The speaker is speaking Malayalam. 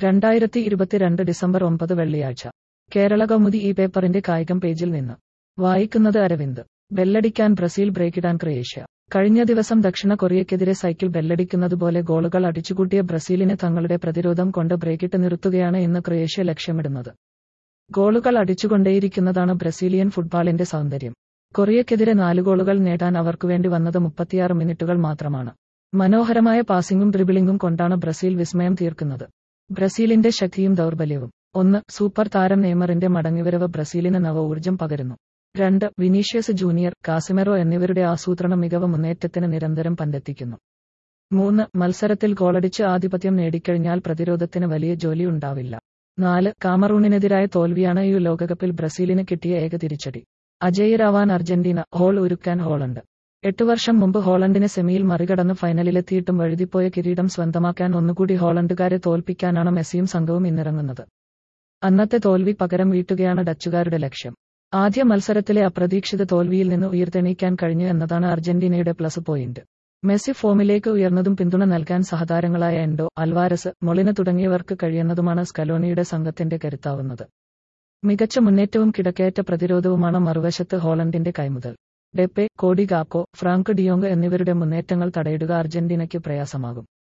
രണ്ടായിരത്തി ഇരുപത്തിരണ്ട് ഡിസംബർ ഒമ്പത് വെള്ളിയാഴ്ച കേരള കൗമുദി ഈ പേപ്പറിന്റെ കായികം പേജിൽ നിന്ന് വായിക്കുന്നത് അരവിന്ദ് ബെല്ലടിക്കാൻ ബ്രസീൽ ബ്രേക്കിടാൻ ക്രൊയേഷ്യ കഴിഞ്ഞ ദിവസം ദക്ഷിണ കൊറിയയ്ക്കെതിരെ സൈക്കിൾ ബെല്ലടിക്കുന്നതുപോലെ ഗോളുകൾ അടിച്ചുകൂട്ടിയ ബ്രസീലിനെ തങ്ങളുടെ പ്രതിരോധം കൊണ്ട് ബ്രേക്കിട്ട് നിർത്തുകയാണ് ഇന്ന് ക്രൊയേഷ്യ ലക്ഷ്യമിടുന്നത് ഗോളുകൾ അടിച്ചുകൊണ്ടേയിരിക്കുന്നതാണ് ബ്രസീലിയൻ ഫുട്ബോളിന്റെ സൗന്ദര്യം കൊറിയയ്ക്കെതിരെ നാല് ഗോളുകൾ നേടാൻ അവർക്കുവേണ്ടി വന്നത് മുപ്പത്തിയാറ് മിനിറ്റുകൾ മാത്രമാണ് മനോഹരമായ പാസിംഗും ഡ്രിബിളിംഗും കൊണ്ടാണ് ബ്രസീൽ വിസ്മയം തീർക്കുന്നത് ബ്രസീലിന്റെ ശക്തിയും ദൗർബല്യവും ഒന്ന് സൂപ്പർ താരം നെയ്മറിന്റെ മടങ്ങിവരവ് ബ്രസീലിന് നവ ഊർജം പകരുന്നു രണ്ട് വിനീഷ്യസ് ജൂനിയർ കാസിമെറോ എന്നിവരുടെ ആസൂത്രണ മികവ് മുന്നേറ്റത്തിന് നിരന്തരം പന്തെത്തിക്കുന്നു മൂന്ന് മത്സരത്തിൽ ഗോളടിച്ച് ആധിപത്യം നേടിക്കഴിഞ്ഞാൽ പ്രതിരോധത്തിന് വലിയ ജോലി ഉണ്ടാവില്ല നാല് കാമറൂണിനെതിരായ തോൽവിയാണ് ഈ ലോകകപ്പിൽ ബ്രസീലിന് കിട്ടിയ ഏക തിരിച്ചടി അജയ്യരാവാൻ അർജന്റീന ഹോൾ ഒരുക്കാൻ ഹോളണ്ട് എട്ടു വർഷം മുമ്പ് ഹോളണ്ടിനെ സെമിയിൽ മറികടന്ന് ഫൈനലിലെത്തിയിട്ടും വഴുതിപ്പോയ കിരീടം സ്വന്തമാക്കാൻ ഒന്നുകൂടി ഹോളണ്ടുകാരെ തോൽപ്പിക്കാനാണ് മെസ്സിയും സംഘവും ഇന്നിറങ്ങുന്നത് അന്നത്തെ തോൽവി പകരം വീട്ടുകയാണ് ഡച്ചുകാരുടെ ലക്ഷ്യം ആദ്യ മത്സരത്തിലെ അപ്രതീക്ഷിത തോൽവിയിൽ നിന്ന് ഉയർത്തെണീക്കാൻ കഴിഞ്ഞു എന്നതാണ് അർജന്റീനയുടെ പ്ലസ് പോയിന്റ് മെസ്സി ഫോമിലേക്ക് ഉയർന്നതും പിന്തുണ നൽകാൻ സഹതാരങ്ങളായ എൻഡോ അൽവാരസ് മൊളിന തുടങ്ങിയവർക്ക് കഴിയുന്നതുമാണ് സ്കലോണിയുടെ സംഘത്തിന്റെ കരുത്താവുന്നത് മികച്ച മുന്നേറ്റവും കിടക്കയറ്റ പ്രതിരോധവുമാണ് മറുവശത്ത് ഹോളണ്ടിന്റെ കൈമുതൽ Depay Cody Gakpo Frank de Jong എന്നിവരുടെ മുന്നേറ്റങ്ങൾ തടയിടുക അർജന്റീനയ്ക്ക് പ്രയാസമാകും